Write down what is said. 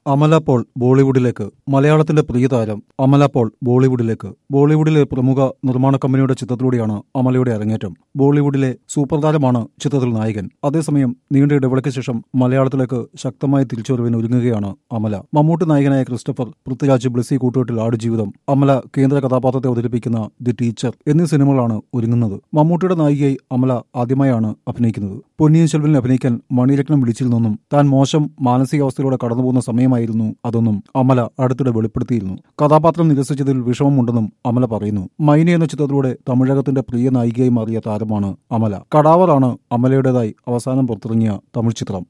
Amala Paul ബോളിവുഡിലേക്ക് മലയാളത്തിന്റെ പ്രിയ താരം Amala Paul ബോളിവുഡിലേക്ക് ബോളിവുഡിലെ പ്രമുഖ നിർമ്മാണ കമ്പനിയുടെ ചിത്രത്തിലൂടെയാണ് അമലയുടെ അരങ്ങേറ്റം ബോളിവുഡിലെ സൂപ്പർ താരമാണ് ചിത്രത്തിൽ നായകൻ അതേസമയം നീണ്ട ഇടവേളയ്ക്ക് ശേഷം മലയാളത്തിലേക്ക് ശക്തമായ തിരിച്ചുവരവിന് ഒരുങ്ങുകയാണ് അമല മമ്മൂട്ടി നായകനായ ക്രിസ്റ്റഫർ പൃഥ്വിരാജ് ബ്ലസി കൂട്ടുകെട്ടിൽ ആടുജീവിതം അമല കേന്ദ്ര കഥാപാത്രത്തെ അവതരിപ്പിക്കുന്ന ദി ടീച്ചർ എന്നീ സിനിമകളാണ് ഒരുങ്ങുന്നത് മമ്മൂട്ടിയുടെ നായികയായി അമല ആദ്യമായാണ് അഭിനയിക്കുന്നത് പൊന്നിയിൻ സെൽവനിൽ അഭിനയിക്കാൻ മണിരത്നം വിളിച്ചിരുന്നെന്നും താൻ മോശം മാനസികാവസ്ഥയിലൂടെ കടന്നുപോകുന്ന സമയമായിരുന്നു അതൊന്നും അമല അടുത്തിടെ വെളിപ്പെടുത്തിയിരുന്നു കഥാപാത്രം നിരസിച്ചതിൽ വിഷമമുണ്ടെന്നും അമല പറയുന്നു മൈനി എന്ന ചിത്രത്തിലൂടെ തമിഴകത്തിന്റെ പ്രിയ നായികയായി മാറിയ താരമാണ് അമല കടാവറാണ് അമലയുടേതായി അവസാനം പുറത്തിറങ്ങിയ തമിഴ് ചിത്രം